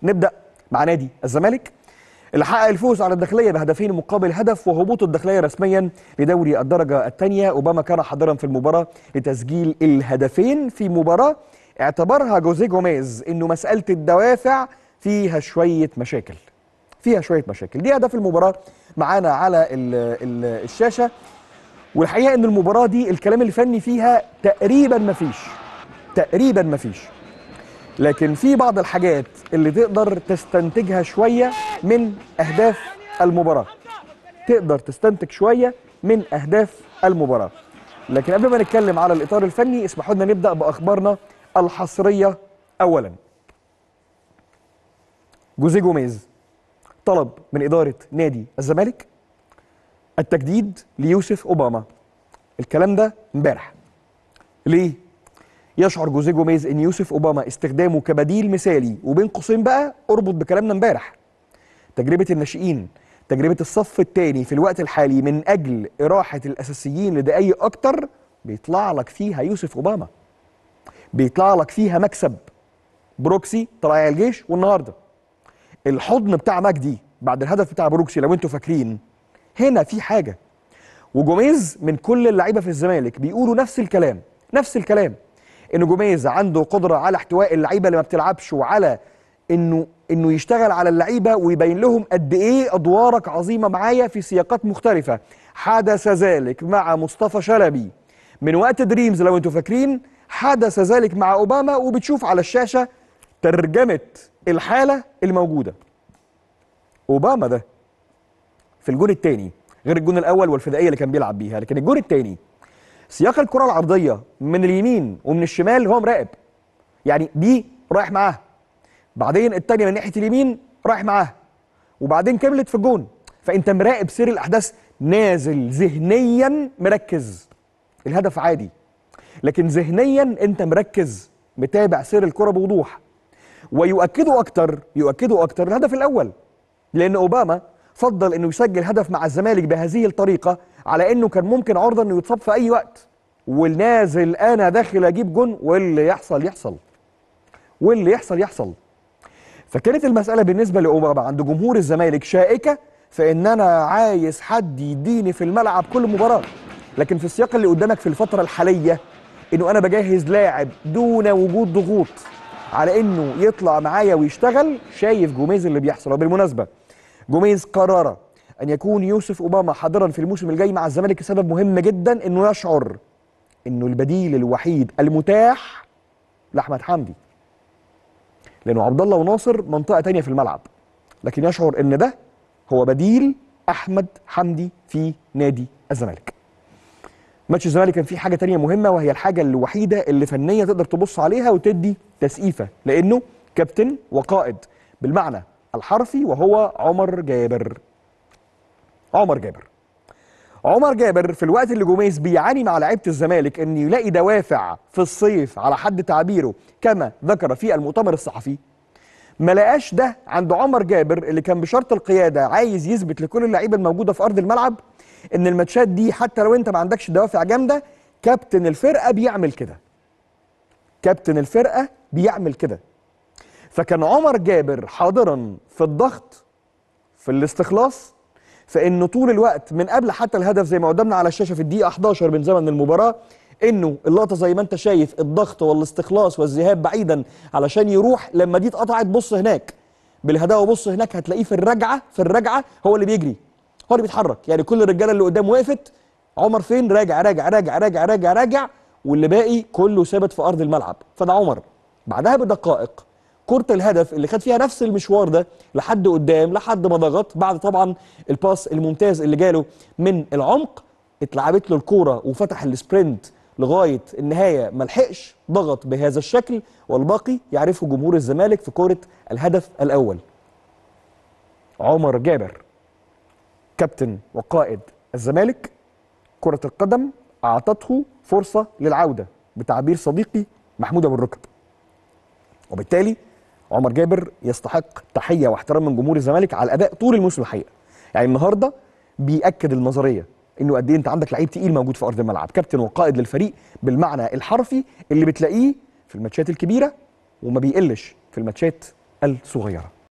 نبدا مع نادي الزمالك اللي حقق الفوز على الداخليه بهدفين مقابل هدف وهبوط الداخليه رسميا لدوري الدرجه الثانيه اوباما كان حاضرا في المباراه لتسجيل الهدفين في مباراه اعتبرها جوزيه جوميز انه مساله الدوافع فيها شويه مشاكل فيها شويه مشاكل دي هدف المباراه معانا على ال ال الشاشه والحقيقه ان المباراه دي الكلام الفني فيها تقريبا مفيش تقريبا مفيش لكن في بعض الحاجات اللي تقدر تستنتجها شويه من اهداف المباراه تقدر تستنتج شويه من اهداف المباراه لكن قبل ما نتكلم على الاطار الفني اسمحوا لنا نبدا باخبارنا الحصريه اولا جوزيه جوميز طلب من اداره نادي الزمالك التجديد ليوسف اوباما الكلام ده امبارح ليه يشعر جوزيه جوميز ان يوسف اوباما استخدامه كبديل مثالي وبين قوسين بقى اربط بكلامنا امبارح تجربه الناشئين تجربه الصف الثاني في الوقت الحالي من اجل اراحه الاساسيين لدقائق اكتر بيطلع لك فيها يوسف اوباما بيطلع لك فيها مكسب بروكسي طلائع الجيش والنهارده الحضن بتاع مجدي بعد الهدف بتاع بروكسي لو انتوا فاكرين هنا في حاجه وجوميز من كل اللعيبه في الزمالك بيقولوا نفس الكلام نفس الكلام ان جوميز عنده قدره على احتواء اللعيبه اللي ما بتلعبش وعلى انه انه يشتغل على اللعيبه ويبين لهم قد ايه ادوارك عظيمه معايا في سياقات مختلفه حدث ذلك مع مصطفى شلبي من وقت دريمز لو انتوا فاكرين حدث ذلك مع اوباما وبتشوف على الشاشه ترجمه الحاله الموجوده اوباما ده في الجون الثاني غير الجون الاول والفدائيه اللي كان بيلعب بيها لكن الجون الثاني سياق الكره العرضيه من اليمين ومن الشمال هو مراقب يعني دي رايح معاها بعدين الثانيه من ناحيه اليمين رايح معاها وبعدين كملت في الجون فانت مراقب سير الاحداث نازل ذهنيا مركز الهدف عادي لكن ذهنيا انت مركز متابع سير الكره بوضوح ويؤكدوا اكتر يؤكدوا اكتر الهدف الاول لان اوباما فضل انه يسجل هدف مع الزمالك بهذه الطريقه على انه كان ممكن عرضه انه يتصاب في اي وقت والنازل انا داخل اجيب جون واللي يحصل يحصل واللي يحصل يحصل فكانت المساله بالنسبه لاوباما عند جمهور الزمالك شائكه فان انا عايز حد يديني في الملعب كل مباراه لكن في السياق اللي قدامك في الفتره الحاليه انه انا بجهز لاعب دون وجود ضغوط على انه يطلع معايا ويشتغل شايف جوميز اللي بيحصل وبالمناسبه جوميز قرر ان يكون يوسف اوباما حاضرا في الموسم الجاي مع الزمالك لسبب مهم جدا انه يشعر انه البديل الوحيد المتاح لاحمد حمدي لانه عبد الله وناصر منطقه تانية في الملعب لكن يشعر ان ده هو بديل احمد حمدي في نادي الزمالك ماتش الزمالك كان فيه حاجه تانية مهمه وهي الحاجه الوحيده اللي فنيه تقدر تبص عليها وتدي تسقيفه لانه كابتن وقائد بالمعنى الحرفي وهو عمر جابر عمر جابر عمر جابر في الوقت اللي جوميز بيعاني مع لعيبه الزمالك ان يلاقي دوافع في الصيف على حد تعبيره كما ذكر في المؤتمر الصحفي ما لقاش ده عند عمر جابر اللي كان بشرط القياده عايز يثبت لكل اللعيبه الموجوده في ارض الملعب ان الماتشات دي حتى لو انت ما عندكش دوافع جامده كابتن الفرقه بيعمل كده كابتن الفرقه بيعمل كده فكان عمر جابر حاضرا في الضغط في الاستخلاص فانه طول الوقت من قبل حتى الهدف زي ما قدامنا على الشاشه في الدقيقه 11 من زمن المباراه انه اللقطه زي ما انت شايف الضغط والاستخلاص والذهاب بعيدا علشان يروح لما دي اتقطعت بص هناك بالهداوه بص هناك هتلاقيه في الرجعه في الرجعه هو اللي بيجري هو اللي بيتحرك يعني كل الرجاله اللي قدام وقفت عمر فين راجع راجع راجع راجع راجع راجع واللي باقي كله ثابت في ارض الملعب فده عمر بعدها بدقائق كرة الهدف اللي خد فيها نفس المشوار ده لحد قدام لحد ما ضغط بعد طبعا الباس الممتاز اللي جاله من العمق اتلعبت له الكوره وفتح السبرنت لغايه النهايه ما لحقش ضغط بهذا الشكل والباقي يعرفه جمهور الزمالك في كره الهدف الاول. عمر جابر كابتن وقائد الزمالك كرة القدم أعطته فرصة للعودة بتعبير صديقي محمود أبو الركب وبالتالي عمر جابر يستحق تحية واحترام من جمهور الزمالك على الأداء طول الموسم الحقيقة يعني النهاردة بيأكد النظرية انه قد ايه انت عندك لعيب تقيل موجود في ارض الملعب كابتن وقائد للفريق بالمعنى الحرفي اللي بتلاقيه في الماتشات الكبيره وما بيقلش في الماتشات الصغيره